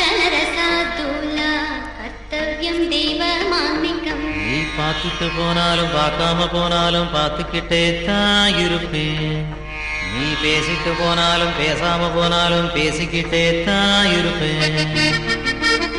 நரசாதுலா கர்த்தவியம் தெய்வமான்மிகம் நீ பார்த்துட்டு போனாலும் பார்க்காம போனாலும் பார்த்துக்கிட்டே தான் இருப்பேன் நீ பேசிட்டு போனாலும் பேசாம போனாலும் பேசிக்கிட்டே தான் இருப்பேன்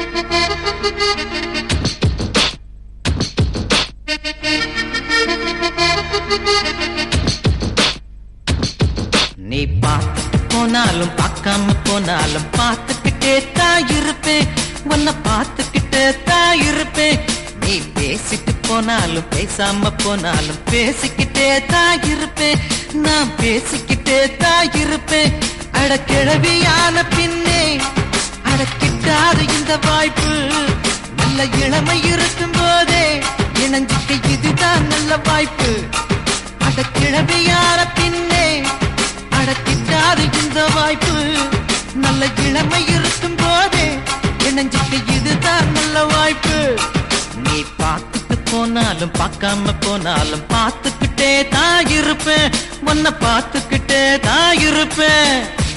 நீ பார்த்துட்டு போனாலும் பார்க்காம போனாலும் பார்த்துக்கிட்டே தான் இருப்பேன் உன்னை பார்த்துக்கிட்டே தான் இருப்பேன் நீ பேசிட்டு போனாலும் பேசாம போனாலும் பேசிக்கிட்டே தான் இருப்பேன் நான் பேசிக்கிட்டே தான் இருப்பேன் அட கிழவியான பின்னே அட கிட்டாது இந்த வாய்ப்பு நல்ல இளமை இருக்கும் போதே இணைஞ்சிக்க இதுதான் நல்ல வாய்ப்பு அட கிழவியான பின்னே அடக்கிட்டாது இந்த வாய்ப்பு நல்ல இளமை இருக்கும் போதே இணைஞ்சிக்க இதுதான் நல்ல வாய்ப்பு நீ பார்த்துட்டு போனாலும் பார்க்காம போனாலும் பார்த்துக்கிட்டே தான் இருப்பேன் உன்னை பார்த்துக்கிட்டே தான் இருப்பேன்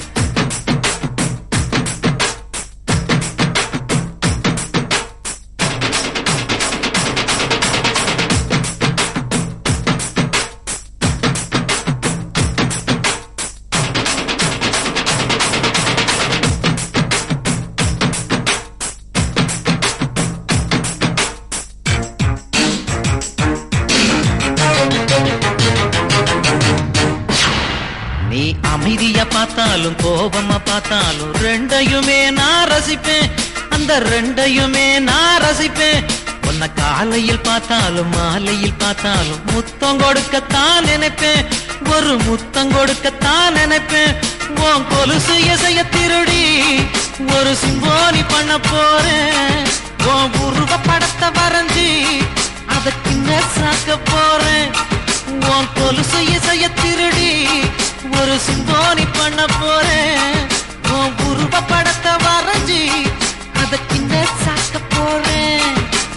நீ அமைதியா பார்த்தாலும் கோபமா பார்த்தாலும் ரெண்டையுமே நான் ரசிப்பேன் அந்த ரெண்டையுமே நான் ரசிப்பேன் உன்னை காலையில் பார்த்தாலும் மாலையில் பார்த்தாலும் முத்தம் கொடுக்கத்தான் நினைப்பேன் ஒரு முத்தம் கொடுக்கத்தான் நினைப்பேன் உன் கொலுசு இசைய திருடி ஒரு சிம்போனி பண்ண போறேன் உன் உருவ படத்தை வரைஞ்சி அதை கிண்ண சாக்க போறேன் உன் கொலுசு இசைய திருடி ஒரு சிம்போனி பண்ண போறேன் உன் உருவ படத்தை வரைஞ்சி அதை கிண்ண சாக்க போறேன்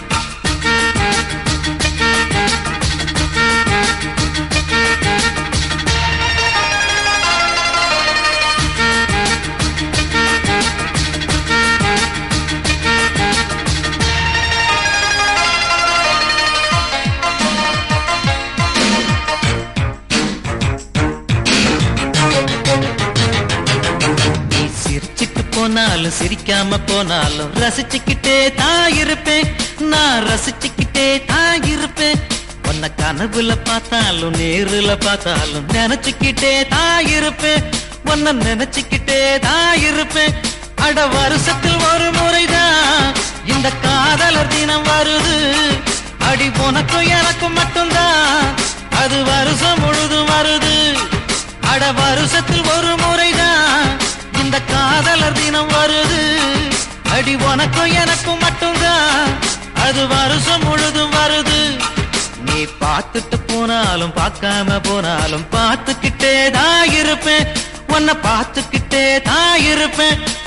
நீ சிரிச்சிட்டு போனாலும் சிரிக்காம போனாலும் ரசிச்சுக்கிட்டே தான் இருப்பேன் நான் ரசிச்சுக்கிட்டே தான் இருப்பேன் உன்னை கனவுல பார்த்தாலும் நேருல பார்த்தாலும் நினைச்சுக்கிட்டே தான் இருப்பேன் உன்னை நினைச்சுக்கிட்டே தான் இருப்பேன் அட வருஷத்தில் ஒரு முறைதான் இந்த காதலர் தினம் வருது அடி உனக்கும் எனக்கும் மட்டும்தான் அது வருஷம் முழுதும் வருது அட வருஷத்தில் ஒரு முறைதான் இந்த காதலர் தினம் வருது அடி உனக்கும் எனக்கும் மட்டும்தான் அது வருஷம் முழுதும் வருது நீ பார்த்துட்டு போனாலும் பார்க்காம போனாலும் பார்த்துக்கிட்டே தான் இருப்பேன் உன்னை பார்த்துக்கிட்டே தான் இருப்பேன்